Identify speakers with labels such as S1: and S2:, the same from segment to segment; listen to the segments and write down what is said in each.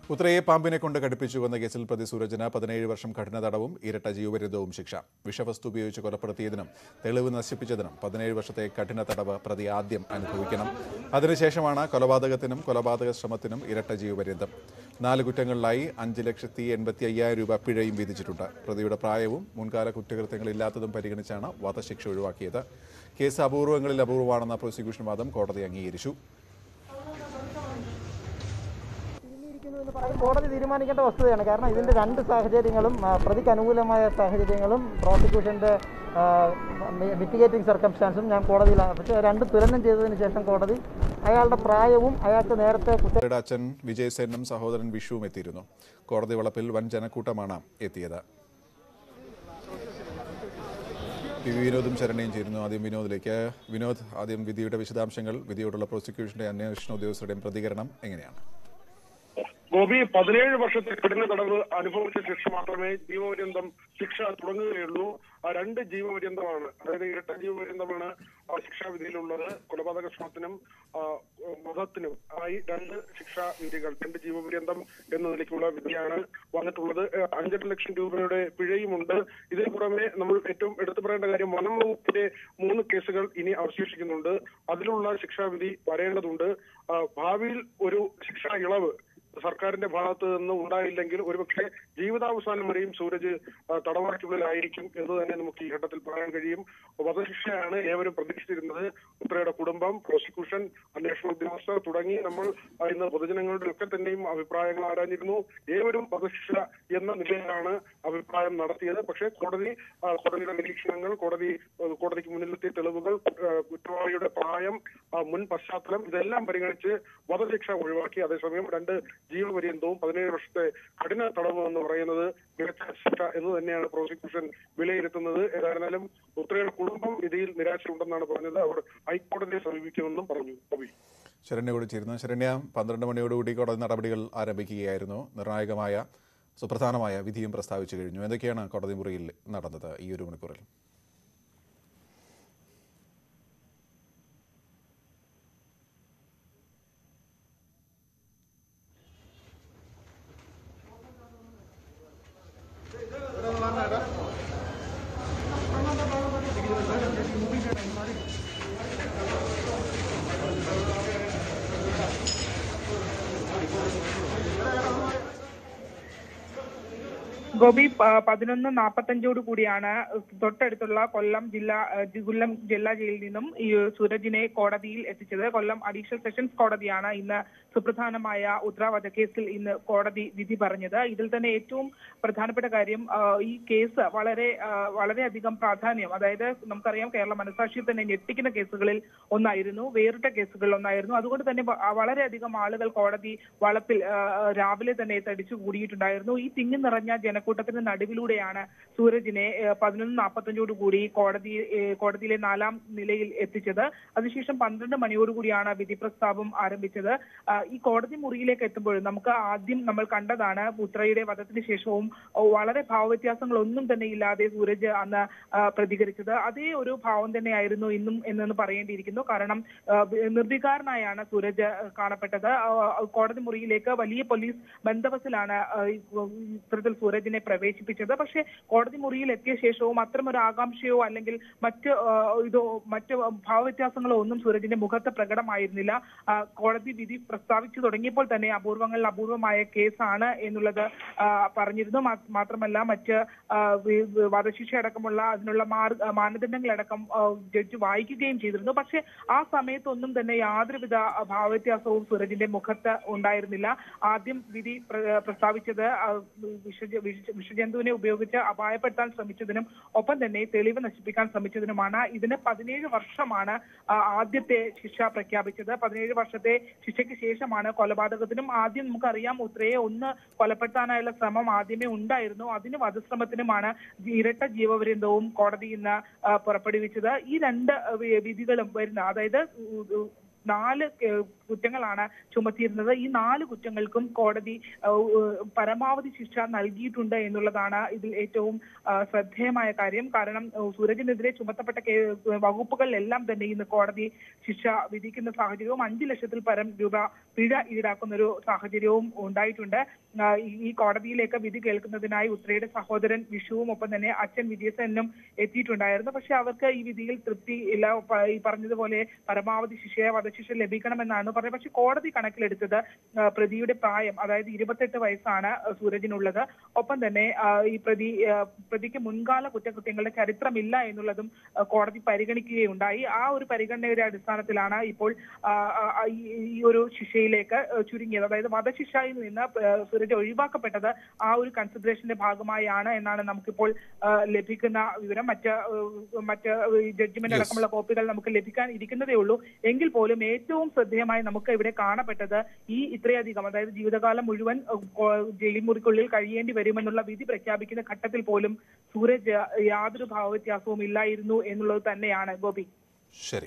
S1: ഉത്രയെ പാമ്പിനെ കൊണ്ട് കടുപ്പിച്ചു കൊന്ന കേസിൽ പ്രതി സൂരജിന് പതിനേഴ് വർഷം കഠിന തടവും ഇരട്ട ജീവപര്യന്തവും ശിക്ഷ വിഷവസ്തു ഉപയോഗിച്ച് കൊലപ്പെടുത്തിയതിനും തെളിവ് നശിപ്പിച്ചതിനും പതിനേഴ് വർഷത്തെ കഠിന തടവ് പ്രതി ആദ്യം അനുഭവിക്കണം അതിനുശേഷമാണ് കൊലപാതകത്തിനും കൊലപാതക ശ്രമത്തിനും ഇരട്ട ജീവപര്യന്തം നാല് കുറ്റങ്ങളിലായി അഞ്ച് ലക്ഷത്തി എൺപത്തി അയ്യായിരം രൂപ പിഴയും വിധിച്ചിട്ടുണ്ട് പ്രതിയുടെ പ്രായവും മുൻകാല കുറ്റകൃത്യങ്ങളില്ലാത്തതും പരിഗണിച്ചാണ് വധശിക്ഷ ഒഴിവാക്കിയത് കേസ് അപൂർവങ്ങളിൽ അപൂർവമാണെന്ന പ്രോസിക്യൂഷൻ വാദം കോടതി അംഗീകരിച്ചു
S2: എന്ന് പറയുന്നത് കോടതി തീരുമാനിക്കേണ്ട വസ്തുതയാണ് കാരണം ഇതിന്റെ രണ്ട് സാഹചര്യങ്ങളും ആ, പ്രതിക്ക് അനുകൂലമായ സാഹചര്യങ്ങളും പ്രോസിക്യൂഷന്റെ മിറ്റിഗേറ്റിംഗ് സർക്കംസ്റ്റാൻസും ഞാൻ കോടതിയിൽ പക്ഷേ രണ്ടും തുലനം ചെയ്തതിന് ശേഷം കോടതി അയാളുടെ പ്രായവും അയാൾക്ക് നേരത്തെ കുറ്റ
S1: കുട്ടിയുടെ അച്ഛൻ വിജയ് സേനും സഹോദരൻ വിഷുവും എത്തിയിരുന്നു കോടതി വളപ്പിൽ വൻ ജനക്കൂട്ടമാണ് എത്തിയത് പി വി വിനോദും ശരണയും ചേരുന്നു ആദ്യം വിനോദിലേക്ക് വിനോദ് ആദ്യം വിധിയുടെ വിശദാംശങ്ങൾ വിധിയോടുള്ള പ്രോസിക്യൂഷന്റെ അന്വേഷണ ഉദ്യോഗസ്ഥരുടെയും പ്രതികരണം എങ്ങനെയാണ്
S3: ഗോപി പതിനേഴ് വർഷത്തെ കഠിന തടവ് അനുഭവിച്ച ശിക്ഷ മാത്രമേ ജീവപര്യന്തം ശിക്ഷ തുടങ്ങുകയുള്ളൂ ആ രണ്ട് ജീവപര്യന്തമാണ് അതായത് ഇരട്ട ജീവപര്യന്തമാണ് ആ ശിക്ഷാവിധിയിലുള്ളത് കൊലപാതക ശ്രമത്തിനും ആ, വധത്തിനും ആയി രണ്ട് ശിക്ഷാ വിധികൾ രണ്ട് ജീവപര്യന്തം എന്ന നിലയ്ക്കുള്ള വിധിയാണ് വന്നിട്ടുള്ളത് ഏഹ് അഞ്ചര ലക്ഷം രൂപയുടെ പിഴയുമുണ്ട് ഇതിന് പുറമെ നമ്മൾ ഏറ്റവും എടുത്തു പറയേണ്ട കാര്യം വനം വകുപ്പിന്റെ മൂന്ന് കേസുകൾ ഇനി അവശേഷിക്കുന്നുണ്ട് അതിലുള്ള ശിക്ഷാവിധി വരേണ്ടതുണ്ട് ആ, ഭാവിയിൽ ഒരു ശിക്ഷാ ഇളവ് സർക്കാരിന്റെ ഭാഗത്ത് നിന്ന് ഉണ്ടായില്ലെങ്കിൽ ഒരുപക്ഷെ ജീവിതാവസാനം വരെയും സൂരജ് ആ, തടവറയ്ക്കുള്ളിലായിരിക്കും എന്ന് തന്നെ നമുക്ക് ഈ ഘട്ടത്തിൽ പറയാൻ കഴിയും വധശിക്ഷയാണ് ഏവരും പ്രതീക്ഷിച്ചിരുന്നത് ഉത്രയുടെ കുടുംബം പ്രോസിക്യൂഷൻ അന്വേഷണ ഉദ്യോഗസ്ഥർ തുടങ്ങി നമ്മൾ ആ, ഇന്ന് പൊതുജനങ്ങളുടെ ഒക്കെ തന്നെയും അഭിപ്രായങ്ങൾ ആരാഞ്ഞിരുന്നു ഏവരും വധശിക്ഷ എന്ന നിലയിലാണ് അഭിപ്രായം നടത്തിയത് പക്ഷേ കോടതി ആ, കോടതിയുടെ നിരീക്ഷണങ്ങൾ കോടതി ആ, കോടതിക്ക് മുന്നിലെത്തിയ തെളിവുകൾ ആ, കുറ്റവാളിയുടെ പ്രായം ആ, മുൻ പശ്ചാത്തലം ഇതെല്ലാം പരിഗണിച്ച് വധശിക്ഷ ഒഴിവാക്കി അതേസമയം രണ്ട് ജീവപര്യന്തവും പതിനേഴ് വർഷത്തെ കഠിന തടവ് എന്ന് പറയുന്നത് മികച്ച ശിക്ഷ എന്ന് തന്നെയാണ് പ്രോസിക്യൂഷൻ വിലയിരുത്തുന്നത് ഏതായിരുന്നാലും ഉത്രയുടെ കുടുംബം വിധിയിൽ നിരാശയുണ്ടെന്നാണ് പറഞ്ഞത് അവർ ഹൈക്കോടതിയെ സമീപിക്കുമെന്നും പറഞ്ഞു കവി
S1: ശരണ്യ കൂടി ചേരുന്നു ശരണ്യ പന്ത്രണ്ട് മണിയോടുകൂടി കോടതി നടപടികൾ ആരംഭിക്കുകയായിരുന്നു നിർണായകമായ സുപ്രധാനമായ വിധിയും പ്രസ്താവിച്ചു കഴിഞ്ഞു എന്തൊക്കെയാണ് കോടതി മുറിയിൽ നടന്നത് ഈ ഒരു മണിക്കൂറിൽ
S4: ഗോപി പ- പതിനൊന്ന് നാപ്പത്തഞ്ചോട് കൂടിയാണ് തൊട്ടടുത്തുള്ള കൊല്ലം ജില്ലാ ഏഹ് കൊല്ലം ജില്ലാ ജയിലിൽ നിന്നും ഈ സൂരജിനെ കോടതിയിൽ എത്തിച്ചത് കൊല്ലം അഡീഷണൽ സെഷൻസ് കോടതിയാണ് ഇന്ന് സുപ്രധാനമായ ഉത്തര വധക്കേസിൽ ഇന്ന് കോടതി വിധി പറഞ്ഞത് ഇതിൽ തന്നെ ഏറ്റവും പ്രധാനപ്പെട്ട കാര്യം ആഹ് ഈ കേസ് വളരെ ആഹ് വളരെയധികം പ്രാധാന്യം അതായത് നമുക്കറിയാം കേരള മനസാക്ഷിയിൽ തന്നെ ഞെട്ടിക്കുന്ന കേസുകളിൽ ഒന്നായിരുന്നു വേറിട്ട കേസുകളിൽ ഒന്നായിരുന്നു അതുകൊണ്ട് തന്നെ വ- വളരെയധികം ആളുകൾ കോടതി വളപ്പിൽ ആഹ് രാവിലെ തന്നെ തടിച്ചു കൂടിയിട്ടുണ്ടായിരുന്നു ഈ തിങ്ങി നിറഞ്ഞ ജനക്കൂട്ടത്തിന് നടുവിലൂടെയാണ് സൂരജിനെ ഏഹ് പതിനൊന്ന് നാൽപ്പത്തഞ്ചോട് കൂടി കോടതി ഏഹ് കോടതിയിലെ നാലാം നിലയിൽ എത്തിച്ചത് അതിനുശേഷം പന്ത്രണ്ട് മണിയോടുകൂടിയാണ് വിധി പ്രസ്താവം ആരംഭിച്ചത് ആഹ് ഈ കോടതി മുറിയിലേക്ക് എത്തുമ്പോൾ നമുക്ക് ആദ്യം നമ്മൾ കണ്ടതാണ് പുത്രയുടെ വധത്തിന് ശേഷവും ഓ, വളരെ ഭാവവ്യത്യാസങ്ങളൊന്നും തന്നെ ഇല്ലാതെ സൂരജ് അന്ന് ആഹ് പ്രതികരിച്ചത് അതേ ഒരു ഭാവം തന്നെയായിരുന്നു ഇന്നും എന്നു പറയേണ്ടിയിരിക്കുന്നു കാരണം ആഹ് വി- നിർവികാരനായാണ് സൂരജ് ആഹ് കാണപ്പെട്ടത് ആഹ് കോടതി മുറിയിലേക്ക് വലിയ പോലീസ് ബന്ദോബസ്തിലാണ് ആഹ് ഈ ഇത്തരത്തിൽ സൂരജിനെ പ്രവേശിപ്പിച്ചത് പക്ഷേ കോടതി മുറിയിൽ എത്തിയ ശേഷവും അത്തരമൊരു ആകാംക്ഷയോ അല്ലെങ്കിൽ മറ്റ് ആഹ് ഇതോ മറ്റ് ഭാവവ്യത്യാസങ്ങളോ ഒന്നും സൂരജിന്റെ മുഖത്ത് പ്രകടമായിരുന്നില്ല ആഹ് കോടതി വിധി പ്രസ്താവിച്ചു തുടങ്ങിയപ്പോൾ തന്നെ അപൂർവങ്ങളിൽ അപൂർവമായ കേസാണ് എന്നുള്ളത് ആഹ് പറഞ്ഞിരുന്നു മാ- മാത്രമല്ല മറ്റ് ആഹ് വി- വി- വധശിക്ഷ അടക്കമുള്ള അതിനുള്ള മാർഗ മാനദണ്ഡങ്ങളടക്കം ആഹ് ജഡ്ജി വായിക്കുകയും ചെയ്തിരുന്നു പക്ഷേ ആ സമയത്തൊന്നും തന്നെ യാതൊരുവിധ ഭാവവ്യത്യാസവും സൂരജിന്റെ മുഖത്ത് ഉണ്ടായിരുന്നില്ല ആദ്യം വിധി പ്ര- പ്രസ്താവിച്ചത് ആഹ് വിഷജ- വിഷ- വിഷജന്തുവിനെ ഉപയോഗിച്ച് അപായപ്പെടുത്താൻ ശ്രമിച്ചതിനും ഒപ്പം തന്നെ തെളിവ് നശിപ്പിക്കാൻ ശ്രമിച്ചതിനുമാണ് ഇതിന് പതിനേഴ് വർഷമാണ് ആ, ആദ്യത്തെ ശിക്ഷ പ്രഖ്യാപിച്ചത് പതിനേഴ് വർഷത്തെ ശിക്ഷയ്ക്ക് ശേഷമാണ് കൊലപാതകത്തിനും ആദ്യം നമുക്കറിയാം ഉത്രയെ ഒന്ന് കൊലപ്പെടുത്താനായുള്ള ശ്രമം ആദ്യമേ ഉണ്ടായിരുന്നു അതിന് വധശ്രമത്തിനുമാണ് ഇരട്ട ജീവപര്യന്തവും കോടതി ഇന്ന് ആ, പുറപ്പെടുവിച്ചത് ഈ രണ്ട് വി- വിധികളും വരുന്ന അതായത് ഉ- ഉ- നാല് ഏഹ്, കുറ്റങ്ങളാണ് ചുമത്തിയിരുന്നത് ഈ നാല് കുറ്റങ്ങൾക്കും കോടതി ഏഹ്, ഏഹ്, പരമാവധി ശിക്ഷ നൽകിയിട്ടുണ്ട് എന്നുള്ളതാണ് ഇതിൽ ഏറ്റവും ആ, ശ്രദ്ധേയമായ കാര്യം കാരണം ഏഹ്, സൂരജിനെതിരെ ചുമത്തപ്പെട്ട കേ- വകുപ്പുകളിലെല്ലാം തന്നെ ഇന്ന് കോടതി ശിക്ഷ വിധിക്കുന്ന സാഹചര്യവും അഞ്ചു ലക്ഷത്തിൽ പരം രൂപ പിഴ ഈടാക്കുന്ന ഒരു സാഹചര്യവും ഉണ്ടായിട്ടുണ്ട് ആ, ഈ- ഈ കോടതിയിലേക്ക് വിധി കേൾക്കുന്നതിനായി ഉത്രയുടെ സഹോദരൻ വിഷുവും ഒപ്പം തന്നെ അച്ഛൻ വിജയസനും എത്തിയിട്ടുണ്ടായിരുന്നു പക്ഷെ അവർക്ക് ഈ വിധിയിൽ തൃപ്തി ഇല്ല പ- ഈ പറഞ്ഞതുപോലെ പരമാവധി ശിക്ഷയെ വധശിക്ഷ ലഭിക്കണമെന്നാണ് പറഞ്ഞത് പക്ഷെ കോടതി കണക്കിലെടുത്തത് ആ, പ്രതിയുടെ പ്രായം അതായത് ഇരുപത്തെട്ട് വയസ്സാണ് സൂരജിനുള്ളത് ഒപ്പം തന്നെ ആ, ഈ പ്രതി ആ, പ്രതിക്ക് മുൻകാല കുറ്റകൃത്യങ്ങളുടെ ചരിത്രമില്ല എന്നുള്ളതും ആ, കോടതി പരിഗണിക്കുകയുണ്ടായി ആ ഒരു പരിഗണനയുടെ അടിസ്ഥാനത്തിലാണ് ഇപ്പോൾ ആ, ആ, ആ, ഈ ഈ ഒരു ശിക്ഷയിലേക്ക് ആ, ചുരുങ്ങിയത് അതായത് വധശിക്ഷയിൽ നിന്ന് ആ, സൂരജ് ഒഴിവാക്കപ്പെട്ടത് ആ ഒരു കൺസിഡറേഷന്റെ ഭാഗമായാണ് എന്നാണ് നമുക്കിപ്പോൾ ആ, ലഭിക്കുന്ന വിവരം മറ്റ് ആ, മറ്റ് ജഡ്ജ്മെന്റ്
S1: Yes.
S4: അടക്കമുള്ള കോപ്പികൾ നമുക്ക് ലഭിക്കാൻ ഇരിക്കുന്നതേ ഉള്ളൂ എങ്കിൽ പോലും ഏറ്റവും ശ്രദ്ധേയമായി നമുക്ക് ഇവിടെ കാണപ്പെട്ടത് ഈ ഇത്രയധികം അതായത് ജീവിതകാലം മുഴുവൻ ആ, കോ- ജയിൽ മുറിക്കുള്ളിൽ കഴിയേണ്ടി വരുമെന്നുള്ള വിധി പ്രഖ്യാപിക്കുന്ന ഘട്ടത്തിൽ പോലും സൂരജ് യാതൊരു ഭാവവ്യത്യാസവും ഇല്ലായിരുന്നു എന്നുള്ളത് തന്നെയാണ് ഗോപി
S1: ശരി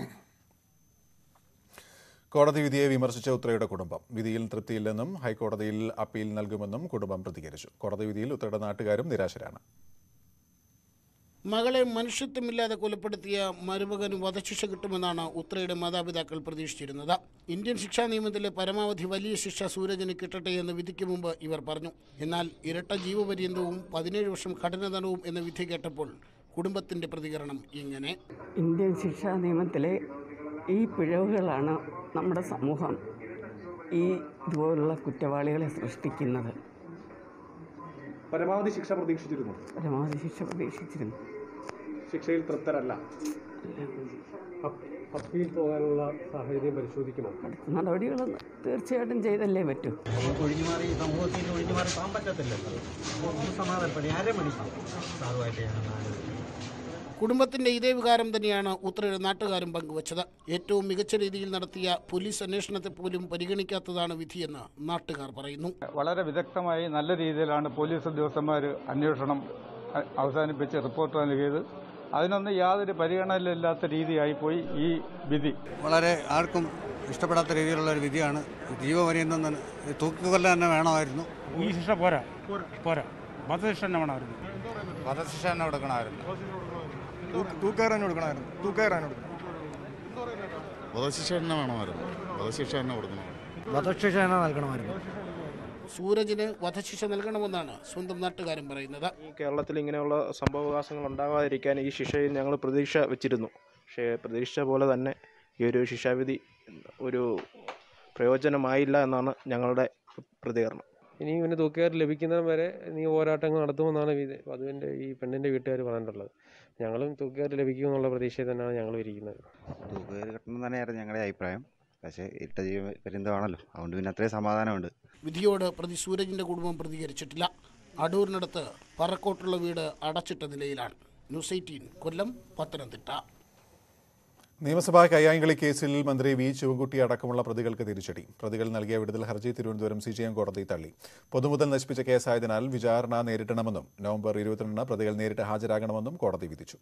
S1: കോടതി വിധിയെ വിമർശിച്ച ഉത്രയുടെ കുടുംബം വിധിയിൽ തൃപ്തിയില്ലെന്നും ഹൈക്കോടതിയിൽ അപ്പീൽ നൽകുമെന്നും കുടുംബം പ്രതികരിച്ചു കോടതി വിധിയിൽ ഉത്രയുടെ നാട്ടുകാരും നിരാശരാണ്
S5: മകളെ മനുഷ്യത്വമില്ലാതെ കൊലപ്പെടുത്തിയ മരുമകന് വധശിക്ഷ കിട്ടുമെന്നാണ് ഉത്രയുടെ മാതാപിതാക്കൾ പ്രതീക്ഷിച്ചിരുന്നത് ഇന്ത്യൻ ശിക്ഷാ നിയമത്തിലെ പരമാവധി വലിയ ശിക്ഷ സൂരജിന് കിട്ടട്ടെ എന്ന് വിധിക്ക് മുമ്പ് ഇവർ പറഞ്ഞു എന്നാൽ ഇരട്ട ജീവപര്യന്തവും പതിനേഴ് വർഷം കഠിനതടവും എന്ന വിധി കേട്ടപ്പോൾ കുടുംബത്തിന്റെ പ്രതികരണം ഇങ്ങനെ
S6: ഇന്ത്യൻ ശിക്ഷാ നിയമത്തിലെ ഈ പിഴവുകളാണ് നമ്മുടെ സമൂഹം ഈ ഇതുപോലുള്ള കുറ്റവാളികളെ സൃഷ്ടിക്കുന്നത്
S7: പരമാവധി ശിക്ഷ പ്രതീക്ഷിച്ചിരുന്നു
S6: പരമാവധി ശിക്ഷ പ്രതീക്ഷിച്ചിരുന്നു
S7: ശിക്ഷയിൽ തൃപ്തരല്ല അപ്പീൽ പോകാനുള്ള സാഹചര്യം പരിശോധിക്കുമോ
S6: അടുത്ത നടപടികൾ തീർച്ചയായിട്ടും ചെയ്തല്ലേ പറ്റൂ
S2: ഒഴിഞ്ഞു മാറി സമൂഹത്തിൽ നിന്ന് ഒഴിഞ്ഞു മാറി പോകാൻ പറ്റത്തില്ലല്ലോ ഒന്ന് സമാധാനപ്പെടും ആരെ മണിക്കും സാധുവായിട്ട് ഞാൻ
S5: കുടുംബത്തിന്റെ ഇതേ വികാരം തന്നെയാണ് ഉത്രയുടെ നാട്ടുകാരും പങ്കുവച്ചത് ഏറ്റവും മികച്ച രീതിയിൽ നടത്തിയ പോലീസ് അന്വേഷണത്തെ പോലും പരിഗണിക്കാത്തതാണ് വിധിയെന്ന് നാട്ടുകാർ പറയുന്നു
S8: വളരെ വിദഗ്ധമായി നല്ല രീതിയിലാണ് പോലീസ് ഉദ്യോഗസ്ഥന്മാർ അന്വേഷണം അ- അവസാനിപ്പിച്ച് റിപ്പോർട്ട് നൽകിയത് അതിനൊന്നും യാതൊരു പരിഗണനയില്ലാത്ത രീതിയായി പോയി ഈ വിധി
S9: വളരെ ആർക്കും ഇഷ്ടപ്പെടാത്ത രീതിയിലുള്ള ഒരു വിധിയാണ് ജീവപര്യന്തം തന്നെ തൂക്കുകൊല്ല തന്നെ വേണമായിരുന്നു
S8: ഈ ശിക്ഷ പോരാ പോരാ വധശിക്ഷ തന്നെ വേണമായിരുന്നു
S9: വധശിക്ഷ തന്നെ കൊടുക്കണമായിരുന്നു
S7: തൂക്കാറാൻ കൊടുക്കണമായിരുന്നു തൂക്കാറാൻ
S9: വധശിക്ഷ തന്നെ വേണമായിരുന്നു വധശിക്ഷ തന്നെ കൊടുക്കണം
S2: വധശിക്ഷ തന്നെ നൽകണമായിരുന്നു
S5: സൂരജിന് വധശിക്ഷ നൽകണമെന്നാണ് സ്വന്തം നാട്ടുകാരും പറയുന്നത്
S10: ഈ കേരളത്തിൽ ഇങ്ങനെയുള്ള സംഭവവികാസങ്ങൾ ഉണ്ടാകാതിരിക്കാൻ ഈ ശിക്ഷയിൽ ഞങ്ങൾ പ്രതീക്ഷ വെച്ചിരുന്നു പക്ഷേ പ്രതീക്ഷിച്ച പോലെ തന്നെ ഈ ഒരു ശിക്ഷാവിധി ഒരു പ്രയോജനമായില്ല എന്നാണ് ഞങ്ങളുടെ പ്രതികരണം
S7: ഇനി ഇവന് തൂക്കുകാർ ലഭിക്കുന്നതിന് വരെ നീ പോരാട്ടങ്ങൾ നടത്തുമെന്നാണ് വിധി അതുവിൻ്റെ ഈ പെണ്ണിൻ്റെ വീട്ടുകാർ പറഞ്ഞിട്ടുള്ളത് ഞങ്ങളും തൂക്കുകാർ ലഭിക്കുമെന്നുള്ള പ്രതീക്ഷയിൽ തന്നെയാണ് ഞങ്ങൾ ഇരിക്കുന്നത്
S9: തൂക്കുകാർ കിട്ടണം തന്നെയായിരുന്നു ഞങ്ങളുടെ അഭിപ്രായം പക്ഷേ ഇരട്ട ജീവപര്യന്തമാണല്ലോ അതുകൊണ്ട് പിന്നെ അത്രയും സമാധാനമുണ്ട്
S5: വിധിയോട് പ്രതി സൂരജിന്റെ കുടുംബം പ്രതികരിച്ചിട്ടില്ല അടൂരിനടുത്ത് പറക്കോട്ടുള്ള വീട് അടച്ചിട്ട നിലയിലാണ് ന്യൂസ് എയ്റ്റീൻ കൊല്ലം പത്തനംതിട്ട
S1: നിയമസഭാ കയ്യാങ്കളി കേസിൽ മന്ത്രി വി ശിവൻകുട്ടി അടക്കമുള്ള പ്രതികൾക്ക് തിരിച്ചടി പ്രതികൾ നൽകിയ വിടുതൽ ഹർജി തിരുവനന്തപുരം സി ജി എം കോടതി തള്ളി പൊതുമുതൽ നശിപ്പിച്ച കേസായതിനാൽ വിചാരണ നേരിടണമെന്നും നവംബർ ഇരുപത്തിരണ്ടിന് പ്രതികൾ നേരിട്ട് ഹാജരാകണമെന്നും കോടതി വിധിച്ചു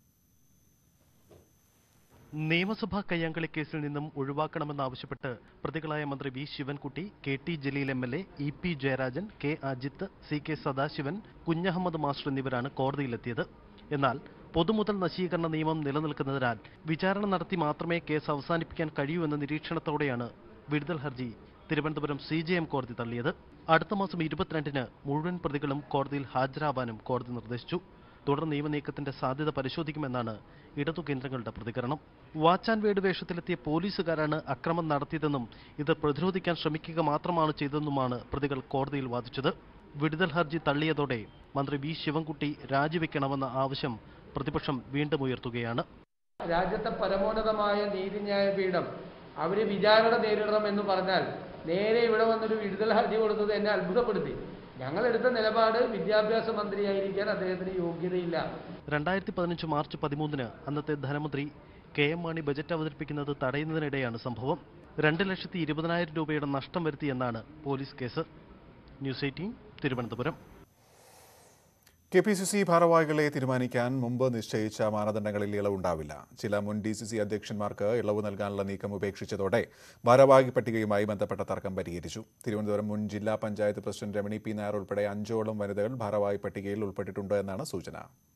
S11: നിയമസഭാ കയ്യാങ്കളി കേസിൽ നിന്നും ഒഴിവാക്കണമെന്നാവശ്യപ്പെട്ട് പ്രതികളായ മന്ത്രി V Sivankutty K T Jaleel M L A E P Jayarajan K Ajith C K Sadasivan Kunhahammed master എന്നിവരാണ് കോടതിയിലെത്തിയത് എന്നാൽ പൊതുമുതൽ നശീകരണ നിയമം നിലനിൽക്കുന്നതിനാൽ വിചാരണ നടത്തി മാത്രമേ കേസ് അവസാനിപ്പിക്കാൻ കഴിയൂ എന്ന നിരീക്ഷണത്തോടെയാണ് വിടുതൽ ഹർജി തിരുവനന്തപുരം സി ജെ എം കോടതി തള്ളിയത് അടുത്ത മാസം ഇരുപത്തിരണ്ടിന് മുഴുവൻ പ്രതികളും കോടതിയിൽ ഹാജരാവാനും കോടതി നിർദ്ദേശിച്ചു തുടർ നിയമനീക്കത്തിന്റെ സാധ്യത പരിശോധിക്കുമെന്നാണ് ഇടതു കേന്ദ്രങ്ങളുടെ പ്രതികരണം വാച്ച് ആൻഡ് വേഡ് വേഷത്തിലെത്തിയ പോലീസുകാരാണ് അക്രമം നടത്തിയതെന്നും ഇത് പ്രതിരോധിക്കാൻ ശ്രമിക്കുക മാത്രമാണ് ചെയ്തതെന്നുമാണ് പ്രതികൾ കോടതിയിൽ വാദിച്ചത് വിടുതൽ ഹർജി തള്ളിയതോടെ മന്ത്രി വി ശിവൻകുട്ടി രാജിവെക്കണമെന്ന ആവശ്യം പ്രതിപക്ഷം വീണ്ടും ഉയർത്തുകയാണ്
S12: രാജ്യത്തെ പരമോന്നതമായ നീതിന്യായ പീഠം അവര് വിചാരണ നേരിടണം എന്ന് പറഞ്ഞാൽ നേരെ ഇവിടെ വന്നൊരു വിടുതൽ ഹർജി കൊടുത്തത് എന്നെ അത്ഭുതപ്പെടുത്തി ഞങ്ങളെടുത്ത നിലപാട് വിദ്യാഭ്യാസ മന്ത്രിയായിരിക്കാൻ അദ്ദേഹത്തിന് യോഗ്യതയില്ല
S11: രണ്ടായിരത്തി പതിനഞ്ച് മാർച്ച് പതിമൂന്നിന് അന്നത്തെ ധനമന്ത്രി കെ എം മാണി ബജറ്റ് അവതരിപ്പിക്കുന്നത് തടയുന്നതിനിടെയാണ് സംഭവം രണ്ട് ലക്ഷത്തി ഇരുപതിനായിരം രൂപയുടെ നഷ്ടം വരുത്തിയെന്നാണ് police case news eighteen Thiruvananthapuram
S1: K P C C ഭാരവാഹികളെ തീരുമാനിക്കാൻ മുമ്പ് നിശ്ചയിച്ച മാനദണ്ഡങ്ങളിൽ ഇളവുണ്ടാവില്ല ചില മുൻ ഡി സി സി അധ്യക്ഷന്മാർക്ക് ഇളവ് നൽകാനുള്ള നീക്കം ഉപേക്ഷിച്ചതോടെ ഭാരവാഹി പട്ടികയുമായി ബന്ധപ്പെട്ട തർക്കം പരിഹരിച്ചു തിരുവനന്തപുരം മുൻ ജില്ലാ പഞ്ചായത്ത് പ്രസിഡന്റ് രമണി പി നായർ ഉൾപ്പെടെ അഞ്ചോളം വനിതകൾ ഭാരവാഹി പട്ടികയിൽ ഉൾപ്പെട്ടിട്ടുണ്ട് എന്നാണ് സൂചന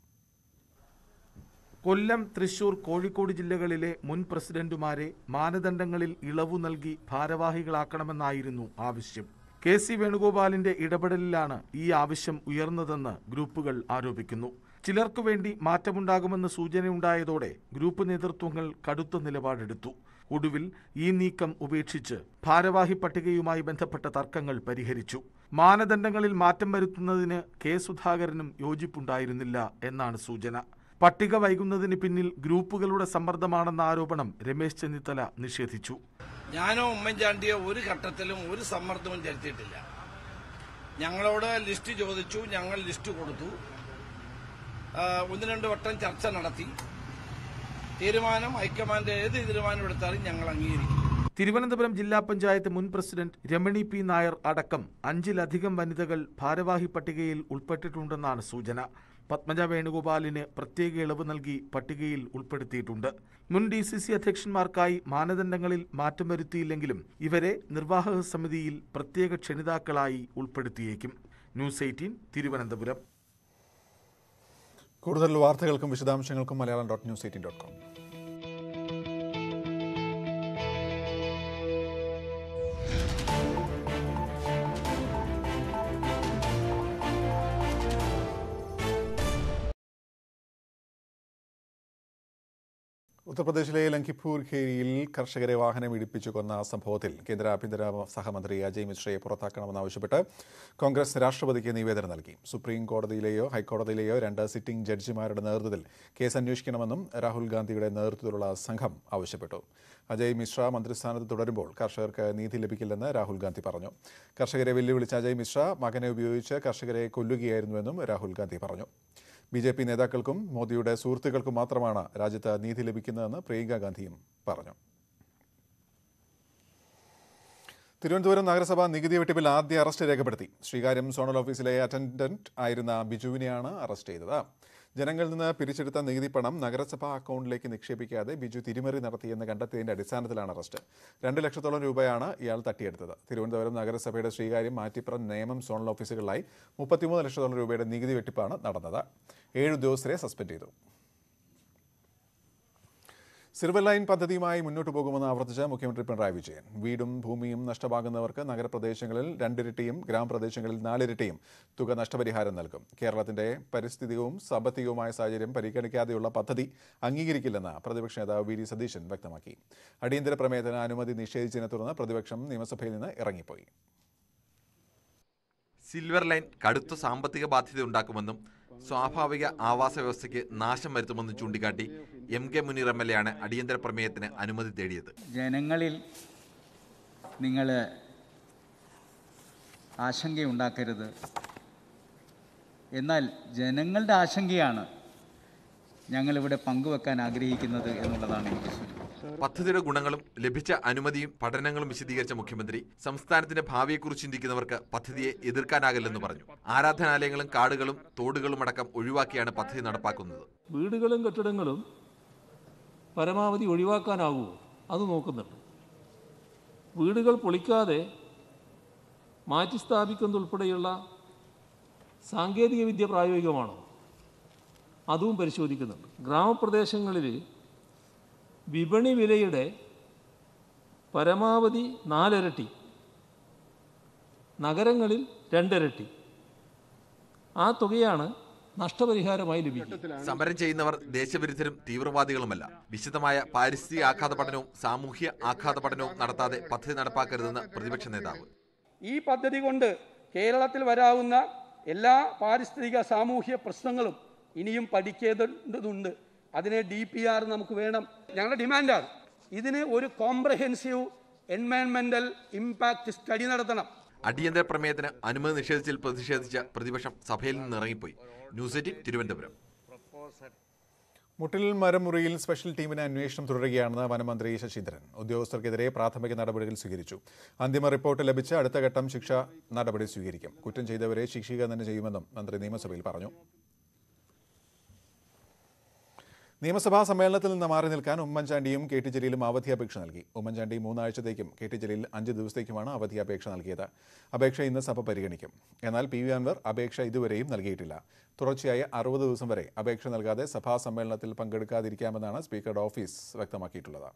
S13: കൊല്ലം തൃശൂർ കോഴിക്കോട് ജില്ലകളിലെ മുൻ പ്രസിഡന്റുമാരെ മാനദണ്ഡങ്ങളിൽ ഇളവു നൽകി ഭാരവാഹികളാക്കണമെന്നായിരുന്നു ആവശ്യം കെ സി വേണുഗോപാലിന്റെ ഇടപെടലിലാണ് ഈ ആവശ്യം ഉയർന്നതെന്ന് ഗ്രൂപ്പുകൾ ആരോപിക്കുന്നു ചിലർക്കു വേണ്ടി മാറ്റമുണ്ടാകുമെന്ന് സൂചനയുണ്ടായതോടെ ഗ്രൂപ്പ് നേതൃത്വങ്ങൾ കടുത്ത നിലപാടെടുത്തു ഒടുവിൽ ഈ നീക്കം ഉപേക്ഷിച്ച് ഭാരവാഹി പട്ടികയുമായി ബന്ധപ്പെട്ട തർക്കങ്ങൾ പരിഹരിച്ചു മാനദണ്ഡങ്ങളിൽ മാറ്റം വരുത്തുന്നതിന് കെ സുധാകരനും യോജിപ്പുണ്ടായിരുന്നില്ല എന്നാണ് സൂചന പട്ടിക വൈകുന്നതിന് പിന്നിൽ ഗ്രൂപ്പുകളുടെ സമ്മർദ്ദമാണെന്ന ആരോപണം രമേശ് ചെന്നിത്തല നിഷേധിച്ചു
S14: ഞാനോ ഉമ്മൻചാണ്ടിയോ ഒരു ഘട്ടത്തിലും ഒരു സമ്മർദ്ദവും ചെലുത്തിയിട്ടില്ല ഞങ്ങളോട് ലിസ്റ്റ് ചോദിച്ചു ഞങ്ങൾ ലിസ്റ്റ് കൊടുത്തു ആ, ഒന്ന് രണ്ട് വട്ടം ചർച്ച നടത്തി തീരുമാനം ഹൈക്കമാൻഡ് ഏത് തീരുമാനം എടുത്താലും ഞങ്ങൾ അംഗീകരിക്കും
S13: തിരുവനന്തപുരം ജില്ലാ പഞ്ചായത്ത് മുൻ പ്രസിഡന്റ് രമണി പി നായർ അടക്കം അഞ്ചിലധികം വനിതകൾ ഭാരവാഹി പട്ടികയിൽ ഉൾപ്പെട്ടിട്ടുണ്ടെന്നാണ് സൂചന പത്മജ വേണുഗോപാലിന് പ്രത്യേക ഇളവ് നൽകി പട്ടികയിൽ ഉൾപ്പെടുത്തിയിട്ടുണ്ട് മുൻ ഡി സി സി അധ്യക്ഷന്മാർക്കായി മാനദണ്ഡങ്ങളിൽ മാറ്റം വരുത്തിയില്ലെങ്കിലും ഇവരെ നിർവാഹക സമിതിയിൽ പ്രത്യേക ക്ഷണിതാക്കളായി ഉൾപ്പെടുത്തിയേക്കും ന്യൂസ് എയ്റ്റീൻ തിരുവനന്തപുരം
S1: കൂടുതൽ വാർത്തകൾക്കും വിശദാംശങ്ങൾക്കും Malayalam dot news eighteen dot com ഉത്തർപ്രദേശിലെ ലങ്കിപ്പൂർ ഖേരിയിൽ കർഷകരെ വാഹനം ഇടിപ്പിച്ചു കൊന്ന സംഭവത്തിൽ കേന്ദ്ര ആഭ്യന്തര സഹമന്ത്രി അജയ് മിശ്രയെ പുറത്താക്കണമെന്നാവശ്യപ്പെട്ട് കോൺഗ്രസ് രാഷ്ട്രപതിക്ക് നിവേദനം നൽകി സുപ്രീം കോടതിയിലെയോ ഹൈക്കോടതിയിലെയോ രണ്ട് സിറ്റിംഗ് ജഡ്ജിമാരുടെ നേതൃത്വത്തിൽ കേസ് അന്വേഷിക്കണമെന്നും രാഹുൽ ഗാന്ധിയുടെ നേതൃത്വത്തിലുള്ള സംഘം ആവശ്യപ്പെട്ടു അജയ് മിശ്ര മന്ത്രിസ്ഥാനത്ത് തുടരുമ്പോൾ കർഷകർക്ക് നീതി ലഭിക്കില്ലെന്ന് രാഹുൽ ഗാന്ധി പറഞ്ഞു കർഷകരെ വെല്ലുവിളിച്ച അജയ് മിശ്ര മകനെ ഉപയോഗിച്ച് കർഷകരെ കൊല്ലുകയായിരുന്നുവെന്നും രാഹുൽ ഗാന്ധി പറഞ്ഞു ബി ജെ പി നേതാക്കൾക്കും മോദിയുടെ സുഹൃത്തുക്കൾക്കും മാത്രമാണ് രാജ്യത്ത് നീതി ലഭിക്കുന്നതെന്ന് പ്രിയങ്ക ഗാന്ധിയും പറഞ്ഞു തിരുവനന്തപുരം നഗരസഭ നികുതി വെട്ടിപ്പിൽ ആദ്യ അറസ്റ്റ് രേഖപ്പെടുത്തി ശ്രീകാര്യം സോണൽ ഓഫീസിലെ അറ്റൻഡന്റ് ആയിരുന്ന ബിജുവിനെയാണ് അറസ്റ്റ് ചെയ്തത് ജനങ്ങളിൽ നിന്ന് പിരിച്ചെടുത്ത നികുതി പണം നഗരസഭാ അക്കൗണ്ടിലേക്ക് നിക്ഷേപിക്കാതെ ബിജു തിരിമറി നടത്തിയെന്ന് കണ്ടെത്തിയതിന്റെ അടിസ്ഥാനത്തിലാണ് അറസ്റ്റ് രണ്ട് ലക്ഷത്തോളം രൂപയാണ് ഇയാൾ തട്ടിയെടുത്തത് തിരുവനന്തപുരം നഗരസഭയുടെ ശ്രീകാര്യം മാറ്റിപ്പുറം നേമം സോണൽ ഓഫീസുകളിലായി മുപ്പത്തിമൂന്ന് ലക്ഷത്തോളം രൂപയുടെ നികുതി വെട്ടിപ്പാണ് നടന്നത് ഏഴ് ഉദ്യോഗസ്ഥരെ സസ്പെൻഡ് ചെയ്തു സിൽവർ ലൈൻ പദ്ധതിയുമായി മുന്നോട്ട് പോകുമെന്ന് ആവർത്തിച്ച മുഖ്യമന്ത്രി പിണറായി വിജയൻ വീടും ഭൂമിയും നഷ്ടമാകുന്നവർക്ക് നഗരപ്രദേശങ്ങളിൽ രണ്ടിരട്ടിയും ഗ്രാമപ്രദേശങ്ങളിൽ നാലിരട്ടിയും തുക നഷ്ടപരിഹാരം നൽകും കേരളത്തിന്റെ പരിസ്ഥിതികവും സാമ്പത്തികവുമായ സാഹചര്യം പരിഗണിക്കാതെയുള്ള പദ്ധതി അംഗീകരിക്കില്ലെന്ന് പ്രതിപക്ഷ നേതാവ് വി ഡി സതീശൻ വ്യക്തമാക്കി അടിയന്തര പ്രമേയത്തിന് അനുമതി നിഷേധിച്ചതിനെ തുടർന്ന് പ്രതിപക്ഷം നിയമസഭയിൽ നിന്ന് ഇറങ്ങിപ്പോയി
S15: സിൽവർ ലൈൻ കടുത്ത സാമ്പത്തിക ബാധ്യത ഉണ്ടാക്കുമെന്നും സ്വാഭാവിക ആവാസ വ്യവസ്ഥയ്ക്ക് നാശം വരുത്തുമെന്നും ചൂണ്ടിക്കാട്ടി M K Muneer M L A ആണ് അടിയന്തര പ്രമേയത്തിന് അനുമതി തേടിയത്
S16: ജനങ്ങളിൽ നിങ്ങൾ ആശങ്കയുണ്ടാക്കരുത് എന്നാൽ ജനങ്ങളുടെ ആശങ്കയാണ് ഞങ്ങളിവിടെ പങ്കുവെക്കാൻ ആഗ്രഹിക്കുന്നത് എന്നുള്ളതാണ് എനിക്ക് സൂചന
S15: പദ്ധതിയുടെ ഗുണങ്ങളും ലഭിച്ച അനുമതിയും പഠനങ്ങളും വിശദീകരിച്ച മുഖ്യമന്ത്രി സംസ്ഥാനത്തിന്റെ ഭാവിയെക്കുറിച്ച് ചിന്തിക്കുന്നവർക്ക് പദ്ധതിയെ എതിർക്കാനാകില്ലെന്ന് പറഞ്ഞു ആരാധനാലയങ്ങളും കാടുകളും തോടുകളും അടക്കം ഒഴിവാക്കിയാണ് പദ്ധതി നടപ്പാക്കുന്നത്
S17: വീടുകളും കെട്ടിടങ്ങളും പരമാവധി ഒഴിവാക്കാനാകുമോ അത് നോക്കുന്നുണ്ട് വീടുകൾ പൊളിക്കാതെ മാറ്റി സ്ഥാപിക്കുന്നതുൾപ്പെടെയുള്ള സാങ്കേതിക വിദ്യ പ്രായോഗികമാണോ അതും പരിശോധിക്കുന്നുണ്ട് ഗ്രാമപ്രദേശങ്ങളിൽ വിപണി വിലയുടെ പരമാവധി നാലിരട്ടി നഗരങ്ങളിൽ രണ്ടിരട്ടി ആ തുകയാണ് നഷ്ടപരിഹാരമായി ലഭിക്കുക
S15: സമരം ചെയ്യുന്നവർ ദേശവിരുദ്ധരും തീവ്രവാദികളുമല്ല വിശദമായ പാരിസ്ഥിതിക ആഘാത പഠനവും സാമൂഹ്യ ആഘാത പഠനവും നടത്താതെ പദ്ധതി നടപ്പാക്കരുതെന്ന് പ്രതിപക്ഷ നേതാവ്
S18: ഈ പദ്ധതി കൊണ്ട് കേരളത്തിൽ വരാവുന്ന എല്ലാ പാരിസ്ഥിതിക സാമൂഹ്യ പ്രശ്നങ്ങളും ഇനിയും പഠിക്കേണ്ടതുണ്ട് അതിനെ ഡി പി ആർ നമുക്ക് വേണം ഞങ്ങളുടെ ഡിമാൻഡാണ് ഇതിന് ഒരു കോംപ്രഹെൻസീവ് എൻവയൺമെന്റൽ ഇമ്പാക്ട് സ്റ്റഡി നടത്തണം
S15: അടിയന്തര പ്രമേയത്തിന് അനുമതി നിഷേധിച്ചതിൽ പ്രതിഷേധിച്ച പ്രതിപക്ഷം സഭയിൽ നിന്ന് ഇറങ്ങിപ്പോയി ന്യൂസ് എയ്റ്റീൻ തിരുവനന്തപുരം
S1: മുട്ടിൽ മരമുറിയിൽ സ്പെഷ്യൽ ടീമിന് അന്വേഷണം തുടരുകയാണെന്ന് വനമന്ത്രി ശശീന്ദ്രൻ ഉദ്യോഗസ്ഥർക്കെതിരെ പ്രാഥമിക നടപടികൾ സ്വീകരിച്ചു അന്തിമ റിപ്പോർട്ട് ലഭിച്ച് അടുത്ത ഘട്ടം ശിക്ഷ നടപടി സ്വീകരിക്കും കുറ്റം ചെയ്തവരെ ശിക്ഷിക്കുക തന്നെ ചെയ്യുമെന്നും മന്ത്രി നിയമസഭയിൽ പറഞ്ഞു നിയമസഭാ സമ്മേളനത്തിൽ നിന്ന് മാറി നിൽക്കാൻ ഉമ്മൻചാണ്ടിയും കെ ടി ജലീലും അവധിയപേക്ഷ നൽകി ഉമ്മൻചാണ്ടി മൂന്നാഴ്ചത്തേക്കും കെ ടി ജലീൽ അഞ്ച് ദിവസത്തേക്കുമാണ് അവധിയപേക്ഷ നൽകിയത് അപേക്ഷ ഇന്ന് സഭ പരിഗണിക്കും എന്നാൽ പി വി അൻവർ അപേക്ഷ ഇതുവരെയും നൽകിയിട്ടില്ല തുടർച്ചയായ അറുപത് ദിവസം വരെ അപേക്ഷ നൽകാതെ സഭാ സമ്മേളനത്തിൽ പങ്കെടുക്കാതിരിക്കാമെന്നാണ് സ്പീക്കറുടെ ഓഫീസ് വ്യക്തമാക്കിയിട്ടുള്ളത്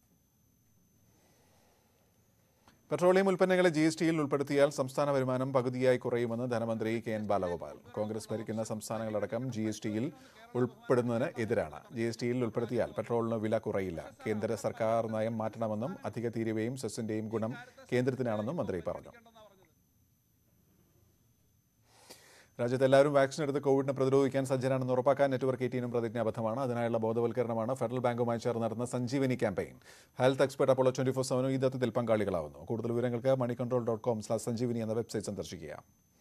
S1: പെട്രോളിയം ഉൽപ്പന്നങ്ങളെ ജി എസ് ടിയിൽ ഉൾപ്പെടുത്തിയാൽ സംസ്ഥാന വരുമാനം പകുതിയായി കുറയുമെന്ന് ധനമന്ത്രി കെ എൻ ബാലഗോപാൽ കോൺഗ്രസ് ഭരിക്കുന്ന സംസ്ഥാനങ്ങളടക്കം ജി എസ് ടിയിൽ ഉൾപ്പെടുന്നതിന് എതിരാണ് ജി എസ് ടിയിൽ ഉൾപ്പെടുത്തിയാൽ പെട്രോളിന് വില കുറയില്ല കേന്ദ്ര സർക്കാർ നയം മാറ്റണമെന്നും അധിക തീരുവയും സെസ്സിന്റെയും ഗുണം കേന്ദ്രത്തിനാണെന്നും മന്ത്രി പറഞ്ഞു രാജ്യത്ത് എല്ലാവരും വാക്സിൻ എടുത്ത് കോവിഡിനെ പ്രതിരോധിക്കാൻ സജ്ജരാണെന്ന് ഉറപ്പാക്കാൻ നെറ്റ്വർക്ക് എയ്റ്റീനും പ്രതിജ്ഞാബദ്ധമാണ് അതിനായുള്ള ബോധവൽക്കരണമാണ് ഫെഡറൽ ബാങ്കുമായി ചേർന്ന് നടന്ന Sanjeevani campaign health expert Apollo twenty four സെവനും ഈ ദത്തത്തിൽ പങ്കാളികളാവുന്നു കൂടുതൽ വിവരങ്ങൾക്ക് Moneycontrol dot com slash Sanjeevani എന്ന വെബ്സൈറ്റ് സന്ദർശിക്കുക